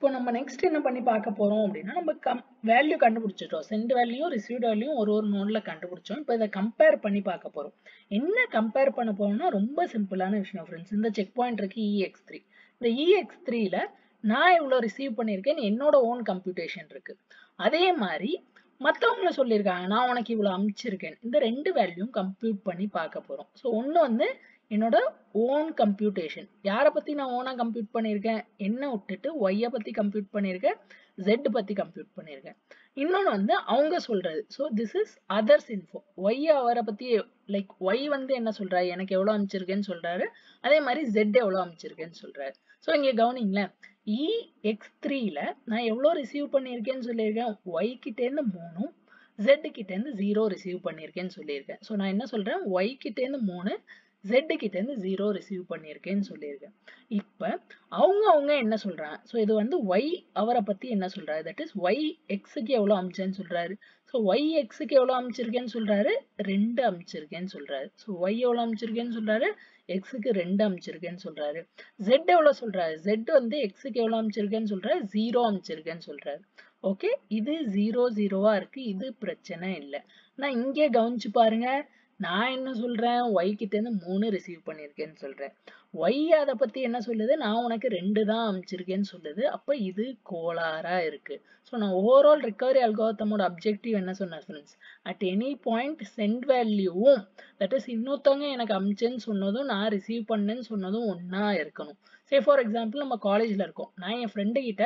இப்போ நம்ம நெக்ஸ்ட் என்ன பண்ணி பார்க்க போறோம் அப்படின்னா நம்ம கம் வேல்யூ கண்டுபிடிச்சிட்டோம் சென்ட் வேல்யூ ரிசீவ்ட் வேல்யூ ஒரு ஒரு நோட்ல கண்டுபிடிச்சோம் இப்போ இதை கம்பேர் பண்ணி பார்க்க போறோம் என்ன கம்பேர் பண்ண போறோம்னா ரொம்ப சிம்பிளான விஷயம் ஃப்ரெண்ட்ஸ் இந்த செக் பாயிண்ட் இருக்கு இஎக்ஸ் த்ரீ இந்த இஎக்ஸ் த்ரீல நான் இவ்வளோ ரிசீவ் பண்ணியிருக்கேன் என்னோட ஓன் கம்ப்யூட்டேஷன் இருக்கு அதே மாதிரி மற்றவங்க சொல்லியிருக்காங்க நான் உனக்கு இவ்வளோ அமுச்சிருக்கேன் இந்த ரெண்டு வேல்யூவும் கம்ப்யூட் பண்ணி பார்க்க போறோம் ஸோ ஒன்று வந்து என்னோட ஓன் கம்ப்யூட்டேஷன் யாரை பத்தி நான் ஓனா கம்ப்யூட் பண்ணியிருக்கேன் என்ன விட்டுட்டு ஒய்யை பத்தி கம்ப்யூட் பண்ணியிருக்கேன் ஜெட் பத்தி கம்ப்யூட் பண்ணியிருக்கேன் இன்னொன்று வந்து அவங்க சொல்றது so this is others info Y அவரை பத்தி லைக் ஒய் வந்து என்ன சொல்றாரு எனக்கு எவ்வளோ அமைச்சிருக்கேன்னு சொல்றாரு அதே மாதிரி ஜெட் எவ்வளோ அமைச்சிருக்கேன்னு சொல்றாரு ஸோ இங்கே கவனிங்களேன் இ எக்ஸ் த்ரீல நான் எவ்வளோ ரிசீவ் பண்ணியிருக்கேன்னு சொல்லியிருக்கேன் ஒய் கிட்டேருந்து மூணும் ஜெட் கிட்டேருந்து ஜீரோ ரிசீவ் பண்ணியிருக்கேன்னு சொல்லியிருக்கேன் ஸோ நான் என்ன சொல்றேன் ஒய் கிட்டேருந்து மூணு ஜெட் கிட்ட இருந்து ஜீரோ ரிசீவ் பண்ணியிருக்கேன்னு சொல்லியிருக்கேன் இப்போ அவங்க அவங்க என்ன சொல்றாங்க ஸோ இது வந்து ஒய் அவரை பத்தி என்ன சொல்றாரு தட் இஸ் ஒய் எக்ஸுக்கு எவ்வளோ அமிச்சேன்னு சொல்றாரு ஸோ ஒய் எக்ஸுக்கு எவ்வளோ அமைச்சிருக்கேன்னு சொல்றாரு ரெண்டு அமைச்சிருக்கேன்னு சொல்றாரு ஸோ ஒய் எவ்வளோ அமைச்சிருக்கேன்னு சொல்றாரு எக்ஸுக்கு ரெண்டு அமைச்சிருக்கேன்னு சொல்றாரு ஜெட் எவ்வளோ சொல்றாரு ஜெட் வந்து எக்ஸுக்கு எவ்வளோ அமைச்சிருக்கேன்னு சொல்றாரு ஜீரோ அமைச்சிருக்கேன்னு சொல்றாரு ஓகே இது ஜீரோ ஜீரோவா இருக்கு இது பிரச்சனை இல்லை நான் இங்கே கவனிச்சு பாருங்க நான் என்ன சொல்றேன் ஒய் கிட்ட இருந்து மூணு ரிசீவ் பண்ணியிருக்கேன்னு சொல்றேன் ஒய் அதை பத்தி என்ன சொல்லுது நான் உனக்கு ரெண்டு தான் அமைச்சிருக்கேன்னு சொல்லுது அப்ப இது கோளாறா இருக்கு ஸோ நான் ஓவரால் ரிகவரி அல்கோத்தமோட அப்ஜெக்டிவ் என்ன சொன்னேன் friends at any point sent வேல்யூவும் தட் இஸ் இன்னொருத்தவங்க எனக்கு அமிச்சேன்னு சொன்னதும் நான் ரிசீவ் பண்ணேன்னு சொன்னதும் ஒன்னா இருக்கணும் சே ஃபார் எக்ஸாம்பிள் நம்ம காலேஜ்ல இருக்கோம் நான் என் ஃப்ரெண்டு கிட்ட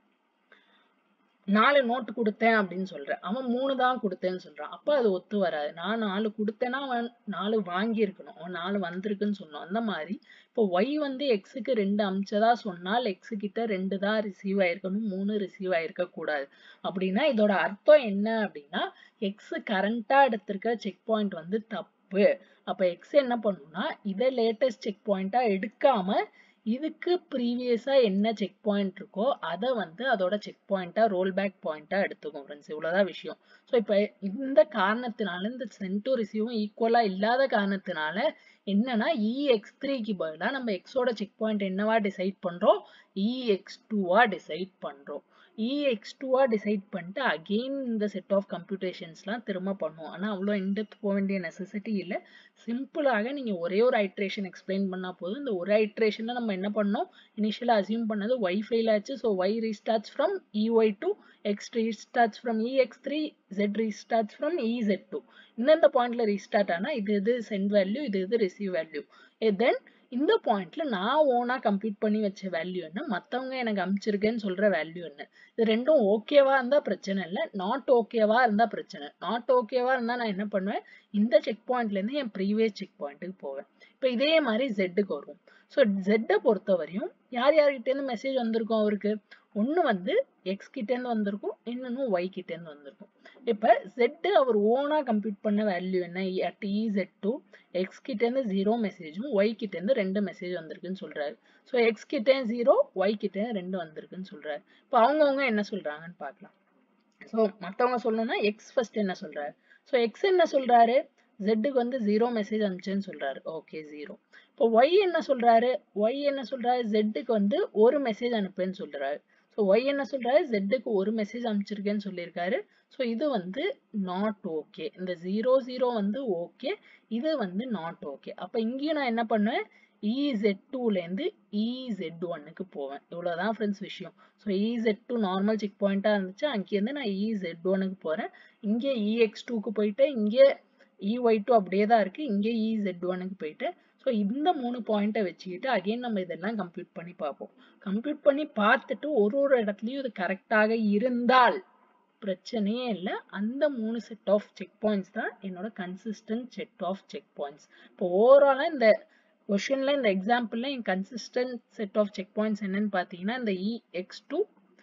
நாலு நோட்டு கொடுத்தேன் அப்படின்னு சொல்றேன் அவன் மூணு தான் கொடுத்தேன்னு சொல்றான் அப்ப அது ஒத்து வராது நான் நாலு கொடுத்தேன்னா அவன் நாலு வாங்கியிருக்கணும் அவன் நாலு வந்திருக்குன்னு சொன்னான் அந்த மாதிரி இப்போ ஒய் வந்து எக்ஸுக்கு ரெண்டு அமிச்சதா சொன்னால் எக்ஸு கிட்ட ரெண்டு தான் ரிசீவ் ஆயிருக்கணும் மூணு ரிசீவ் ஆயிருக்க கூடாது அப்படின்னா இதோட அர்த்தம் என்ன அப்படின்னா எக்ஸ் கரண்டா எடுத்திருக்க செக் பாயிண்ட் வந்து தப்பு அப்ப எக்ஸ் என்ன பண்ணும்னா இதை லேட்டஸ்ட் செக் பாயிண்டா எடுக்காம இதுக்கு ப்ரீவியஸா என்ன செக் பாயிண்ட் இருக்கோ அதை வந்து அதோட செக் பாயிண்டா ரோல் பேக் பாயிண்டா எடுத்துக்கும் ஃப்ரெண்ட்ஸ் இவ்வளவுதான் விஷயம் ஸோ இப்போ இந்த காரணத்தினால இந்த சென்டோ ரிசீவும் ஈக்குவலா இல்லாத காரணத்தினால என்னன்னா இ எக்ஸ் த்ரீக்கு பதிலாக நம்ம எக்ஸோட செக் பாயிண்ட் என்னவா டிசைட் பண்றோம் இ எக்ஸ் டூவா டிசைட் பண்றோம் இ எக்ஸ் டூவா டிசைட் பண்ணிட்டு அகெயின் இந்த செட் ஆஃப் கம்ப்யூட்டேஷன்ஸ்லாம் திரும்ப பண்ணுவோம் ஆனால் அவ்வளோ இன்டெப்த் போக வேண்டிய நெசசிட்டி இல்லை சிம்பிளாக நீங்கள் ஒரே ஒரு ஐட்ரேஷன் எக்ஸ்பிளைன் பண்ணால் போதும் இந்த ஒரு ஐட்ரேஷனில் நம்ம என்ன பண்ணோம் இனிஷியலாக அசியூம் பண்ணது ஒய் ஃபெயில் ஆச்சு so Y restarts from E Y two X restarts from E X three Z restarts from E Z two இந்தந்த பாயிண்ட்ல ரீஸ்டார்ட் ஆனால் இது இது சென்ட் வேல்யூ இது இது ரிசீவ் வேல்யூ தென் இந்த பாயிண்ட்ல நான் ஓனா கம்ப்யூட் பண்ணி வச்ச வேல்யூ என்ன மத்தவங்க எனக்கு அமிச்சிருக்கேன்னு சொல்ற வேல்யூ என்ன இது ரெண்டும் ஓகேவா இருந்தா பிரச்சனை இல்லை நாட் ஓகேவா இருந்தா பிரச்சனை நாட் ஓகேவா இருந்தா நான் என்ன பண்ணுவேன் இந்த செக் பாயிண்ட்ல இருந்து என் ப்ரீவியஸ் செக் பாயிண்ட்டுக்கு போவேன் இப்போ இதே மாதிரி ஜெட்டுக்கு வருவோம் ஸோ ஜெட்டை பொறுத்த வரையும் யார் யார்கிட்டேருந்து மெசேஜ் வந்திருக்கும் அவருக்கு ஒன்று வந்து எக்ஸ் கிட்டேருந்து வந்திருக்கும் இன்னொன்று ஒய் கிட்டேருந்து வந்திருக்கும் இப்போ ஜெட்டு அவர் ஓனா கம்ப்யூட் பண்ண வேல்யூ என்ன at E Z two X கிட்டேருந்து ஜீரோ மெசேஜும் ஒய் கிட்டேருந்து ரெண்டு மெசேஜ் வந்திருக்குன்னு சொல்றாரு ஸோ எக்ஸ் கிட்டே ஜீரோ ஒய் கிட்டே ரெண்டு வந்திருக்குன்னு சொல்றாரு இப்போ அவங்கவுங்க என்ன சொல்றாங்கன்னு பார்க்கலாம் ஸோ மற்றவங்க சொல்லணும்னா எக்ஸ் ஃபர்ஸ்ட் என்ன சொல்றாரு ஸோ எக்ஸ் என்ன சொல்றாரு ஜெட்டுக்கு வந்து ஜீரோ மெசேஜ் அனுப்பிச்சேன்னு சொல்றாரு ஓகே ஜீரோ இப்போ ஒய் என்ன சொல்றாரு ஒய் என்ன சொல்றாரு ஜெட்டுக்கு வந்து ஒரு மெசேஜ் அனுப்புன்னு சொல்றாரு ஸோ ஒய் என்ன சொல்றாரு ஜெட்டுக்கு ஒரு மெசேஜ் அனுப்பிச்சிருக்கேன்னு சொல்லியிருக்காரு ஸோ இது வந்து நாட் ஓகே இந்த ஜீரோ ஜீரோ வந்து ஓகே இது வந்து நாட் ஓகே அப்போ இங்கேயும் நான் என்ன பண்ணுவேன் இசெட் டூலேருந்து இசெட் ஒன்னுக்கு போவேன் இவ்வளோதான் ஃப்ரெண்ட்ஸ் விஷயம் so Z two normal checkpoint இருந்துச்சு அங்கேருந்து நான் இசெட் ஒனுக்கு போகிறேன் இங்கே இஎக்ஸ் டூக்கு போயிட்டு இங்கே இஒய் டூ அப்படியே தான் இருக்குது இங்கே இசெட் ஒனுக்கு போயிட்டு ஸோ இந்த மூணு பாயிண்ட்டை வச்சுக்கிட்டு அகைன் நம்ம இதெல்லாம் கம்ப்யூட் பண்ணி பார்ப்போம் கம்ப்யூட் பண்ணி பார்த்துட்டு ஒரு ஒரு இடத்துலையும் இது கரெக்டாக இருந்தால் பிரச்சனையே இல்லை அந்த மூணு செட் ஆஃப் செக் பாயிண்ட்ஸ் தான் என்னோட consistent set of checkpoints இப்போ ஓவராலாக இந்த கொஷனில் இந்த எக்ஸாம்பிளில் என் consistent set of checkpoints என்னன்னு பார்த்தீங்கன்னா இந்த E X two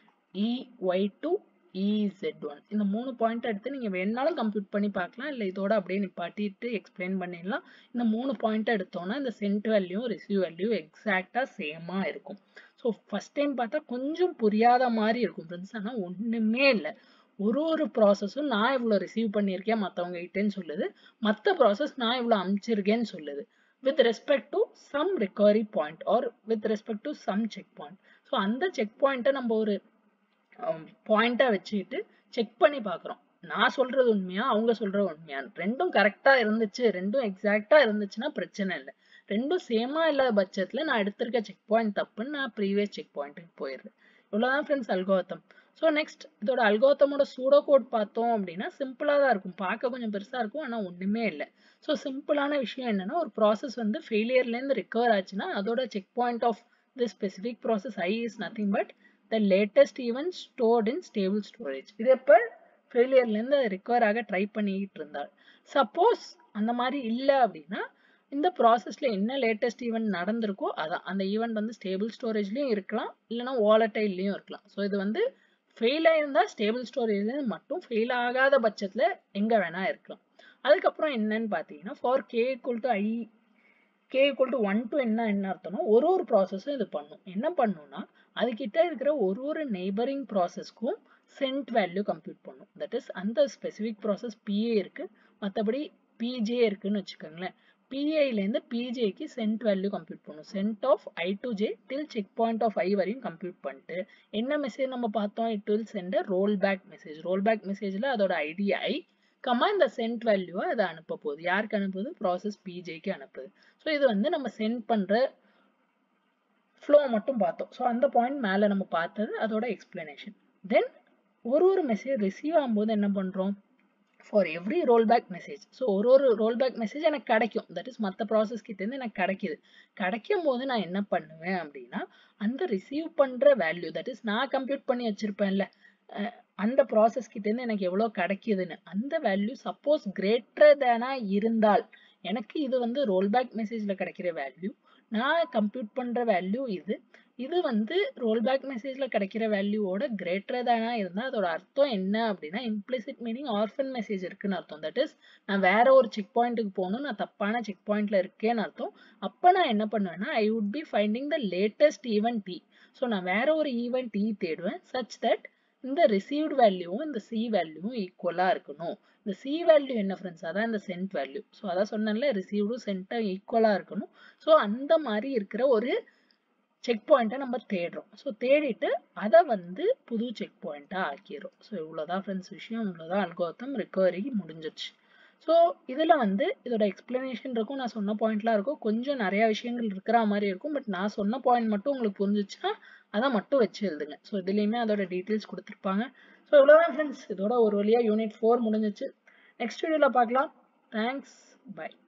E Y two Z one இந்த மூணு பாயிண்ட் எடுத்து நீங்கள் வேணாலும் கம்ப்யூட் பண்ணி பார்க்கலாம் இல்லை இதோட அப்படியே நிப்பாட்டிட்டு எக்ஸ்பிளைன் பண்ணிடலாம் இந்த மூணு பாயிண்ட் எடுத்தோன்னா இந்த சென்ட் வேல்யூ ரிசீவ் வேல்யூ எக்ஸாக்டாக சேமாக இருக்கும் ஸோ ஃபஸ்ட் டைம் பார்த்தா கொஞ்சம் புரியாத மாதிரி இருக்கும் ஃப்ரெண்ட்ஸ் ஆனால் ஒன்றுமே இல்லை ஒரு ஒரு ப்ராசஸும் நான் இவ்வளோ ரிசீவ் பண்ணியிருக்கேன் மற்றவங்க கிட்டேன்னு சொல்லுது மற்ற ப்ராசஸ் நான் இவ்வளோ அனுப்பிச்சிருக்கேன்னு சொல்லுது with respect to some recovery point or with respect to some checkpoint so அந்த செக் பாயிண்ட்டை நம்ம ஒரு பாயிண்டா வச்சுக்கிட்டு செக் பண்ணி பார்க்குறோம் நான் சொல்றது உண்மையா அவங்க சொல்றது உண்மையா ரெண்டும் கரெக்டா இருந்துச்சு ரெண்டும் எக்ஸாக்டா இருந்துச்சுன்னா பிரச்சனை இல்லை ரெண்டும் சேமா இல்லாத பட்சத்துல நான் எடுத்திருக்க செக் பாயிண்ட் தப்புன்னு நான் ப்ரீவியஸ் செக் பாயிண்ட்டுக்கு போயிடுறேன் இவ்வளவுதான் ஃப்ரெண்ட்ஸ் அல்கோத்தம் ஸோ நெக்ஸ்ட் இதோட அல்கோத்தமோட சூடோ கோட் பார்த்தோம் அப்படின்னா சிம்பிளா தான் இருக்கும் பார்க்க கொஞ்சம் பெருசா இருக்கும் ஆனா ஒண்ணுமே இல்லை ஸோ சிம்பிளான விஷயம் என்னன்னா ஒரு ப்ராசஸ் வந்து ஃபெயிலியர்லேருந்து ரிகவர் ஆச்சுன்னா அதோட checkpoint of the specific process I is nothing but the latest event stored in stable storage இது எப்போ ஃபெயிலியர்லேருந்து ரிகவர் ஆக ட்ரை பண்ணிக்கிட்டு இருந்தாள் சப்போஸ் அந்த மாதிரி இல்லை அப்படின்னா இந்த ப்ராசஸ்ல என்ன லேட்டஸ்ட் ஈவெண்ட் நடந்திருக்கோ அதான் அந்த ஈவெண்ட் வந்து ஸ்டேபிள் ஸ்டோரேஜ்லயும் இருக்கலாம் இல்லைன்னா வாலட்டைல்லையும் இருக்கலாம் ஸோ இது வந்து ஃபெயில் ஆயிருந்தா ஸ்டேபிள் ஸ்டோரேஜ்ல மட்டும் ஃபெயில் ஆகாத பட்சத்துல எங்க வேணா இருக்கலாம் அதுக்கப்புறம் என்னன்னு பார்த்தீங்கன்னா for K equal to I K equal to one to என்ன என்ன அர்த்தம்னா ஒரு ஒரு ப்ராசஸும் இது பண்ணும் என்ன பண்ணும்னா அதுகிட்ட இருக்கிற ஒரு ஒரு நெய்பரிங் ப்ராசஸ்க்கும் சென்ட் வேல்யூ கம்ப்யூட் பண்ணும் தட் இஸ் அந்த ஸ்பெசிஃபிக் ப்ராசஸ் பிஏ இருக்கு மற்றபடி பிஜே இருக்குன்னு வச்சுக்கோங்களேன் பிஐலேருந்து பிஜேக்கு சென்ட் வேல்யூ கம்ப்யூட் பண்ணும் sent of I to J till checkpoint of I வரையும் கம்ப்யூட் பண்ணிட்டு என்ன மெசேஜ் நம்ம பார்த்தோம் it will sent roll back message roll back மெசேஜில் அதோட ஐடி ஐ கம்மா இந்த சென்ட் வேல்யூவை அதை அனுப்ப போகுது யாருக்கு அனுப்புது ப்ராசஸ் பிஜேக்கு அனுப்புது ஸோ இது வந்து நம்ம சென்ட் பண்ணுற ஃப்ளோ மட்டும் பார்த்தோம் ஸோ அந்த பாயிண்ட் மேலே நம்ம பார்த்தது அதோட எக்ஸ்பிளனேஷன் தென் ஒரு ஒரு மெசேஜ் ரிசீவ் ஆகும்போது என்ன பண்ணுறோம் for every roll back message so ஒரு ஒரு ரோல் பேக் மெசேஜ் எனக்கு கிடைக்கும் தட் இஸ் மற்ற ப்ராசஸ் கிட்டேருந்து எனக்கு கிடைக்குது கிடைக்கும் போது நான் என்ன பண்ணுவேன் அப்படின்னா அந்த ரிசீவ் பண்ணுற வேல்யூ தட் இஸ் நான் கம்ப்யூட் பண்ணி வச்சிருப்பேன்ல அந்த ப்ராசஸ் கிட்டேருந்து எனக்கு எவ்வளோ கிடைக்குதுன்னு அந்த வேல்யூ சப்போஸ் கிரேட்டர் தேனா இருந்தால் எனக்கு இது வந்து ரோல் பேக் மெசேஜில் கிடைக்கிற வேல்யூ நான் கம்ப்யூட் பண்ணுற வேல்யூ இது இது வந்து ரோல் பேக் மெசேஜில் கிடைக்கிற வேல்யூவோட கிரேட்டர் தானா இருந்தால் அதோட அர்த்தம் என்ன அப்படின்னா இம்ப்ளிசிட் மீனிங் ஆர்ஃபன் மெசேஜ் இருக்குன்னு அர்த்தம் தட் இஸ் நான் வேற ஒரு செக் பாயிண்ட்டுக்கு போகணும் நான் தப்பான செக் பாயிண்ட்ல இருக்கேன்னு அர்த்தம் அப்போ நான் என்ன பண்ணுவேன்னா I would be finding the latest event T so நான் வேற ஒரு ஈவெண்ட் டி தேடுவேன் சச் தட் இந்த ரிசீவ்டு வேல்யூவும் இந்த சி வேல்யூவும் ஈக்குவலாக இருக்கணும் இந்த சி வேல்யூ என்ன ஃப்ரெண்ட்ஸ் அதான் இந்த சென்ட் வேல்யூ ஸோ அதான் சொன்னேன்ல ரிசீவ்டும் சென்ட்டும் ஈக்குவலாக இருக்கணும் ஸோ அந்த மாதிரி இருக்கிற ஒரு செக் பாயிண்ட்டை நம்ம தேடுறோம் ஸோ தேடிட்டு அதை வந்து புது செக் பாயிண்ட்டாக ஆக்கிடுறோம் ஸோ இவ்வளோதான் ஃப்ரெண்ட்ஸ் விஷயம் இவ்வளோதான் அல்கோத்தம் ரிகவரி முடிஞ்சிருச்சு ஸோ இதில் வந்து இதோட எக்ஸ்பிளனேஷன் இருக்கும் நான் சொன்ன பாயிண்ட்லாம் இருக்கும் கொஞ்சம் நிறையா விஷயங்கள் இருக்கிற மாதிரி இருக்கும் பட் நான் சொன்ன பாயிண்ட் மட்டும் உங்களுக்கு புரிஞ்சிச்சுன்னா அதை மட்டும் வச்சு எழுதுங்க ஸோ இதுலேயுமே அதோட டீட்டெயில்ஸ் கொடுத்துருப்பாங்க ஸோ இவ்வளோதான் ஃப்ரெண்ட்ஸ் இதோட ஒரு வழியாக யூனிட் ஃபோர் முடிஞ்சிச்சு நெக்ஸ்ட் வீடியோவில் பார்க்கலாம் தேங்க்ஸ் பை